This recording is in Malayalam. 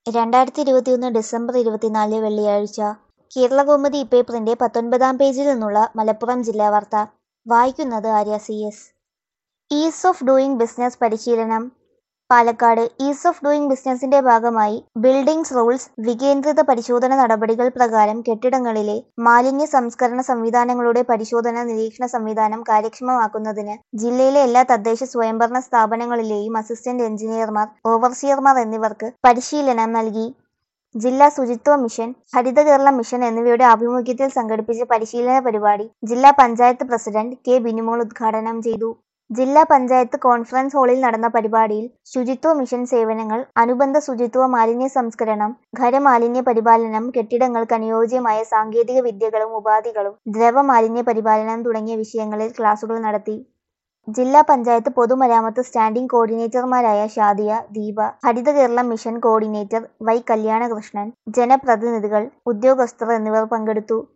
രണ്ടായിരത്തി ഇരുപത്തിയൊന്ന് ഡിസംബർ ഇരുപത്തിനാല് വെള്ളിയാഴ്ച കേരളകൗമുദി ഇപ്പേപ്പറിന്റെ പത്തൊൻപതാം പേജിൽ നിന്നുള്ള മലപ്പുറം ജില്ലാ വാർത്ത വായിക്കുന്നത് Arya C S ease of doing business പരിശീലനം പാലക്കാട് ഈസ് ഓഫ് ഡൂയിങ് ബിസിനസിന്റെ ഭാഗമായി ബിൽഡിംഗ്സ് റൂൾസ് വികേന്ദ്രിത പരിശോധന നടപടികൾ പ്രകാരം കെട്ടിടങ്ങളിലെ മാലിന്യ സംസ്കരണ സംവിധാനങ്ങളുടെ പരിശോധന നിരീക്ഷണ സംവിധാനം കാര്യക്ഷമമാക്കുന്നതിന് ജില്ലയിലെ എല്ലാ തദ്ദേശ സ്വയംഭരണ സ്ഥാപനങ്ങളിലെയും അസിസ്റ്റന്റ് എഞ്ചിനീയർമാർ ഓവർസിയർമാർ എന്നിവർക്ക് പരിശീലനം നൽകി ജില്ലാ ശുചിത്വ മിഷൻ ഹരിത കേരള മിഷൻ എന്നിവയുടെ ആഭിമുഖ്യത്തിൽ സംഘടിപ്പിച്ച പരിശീലന പരിപാടി ജില്ലാ പഞ്ചായത്ത് പ്രസിഡന്റ് കെ ബിനുമോൾ ഉദ്ഘാടനം ചെയ്തു ജില്ലാ പഞ്ചായത്ത് കോൺഫറൻസ് ഹാളിൽ നടന്ന പരിപാടിയിൽ ശുചിത്വ മിഷൻ സേവനങ്ങൾ അനുബന്ധ ശുചിത്വ മാലിന്യ സംസ്കരണം ഖരമാലിന്യ പരിപാലനം കെട്ടിടങ്ങൾക്ക് അനുയോജ്യമായ സാങ്കേതിക വിദ്യകളും ഉപാധികളും ദ്രവ മാലിന്യ പരിപാലനം തുടങ്ങിയ വിഷയങ്ങളിൽ ക്ലാസുകൾ നടത്തി ജില്ലാ പഞ്ചായത്ത് പൊതുമരാമത്ത് സ്റ്റാൻഡിംഗ് കോർഡിനേറ്റർമാരായ Shadiya Deepa Haritha Kerala mission coordinator Y Kalyanakrishnan ജനപ്രതിനിധികൾ ഉദ്യോഗസ്ഥർ എന്നിവർ പങ്കെടുത്തു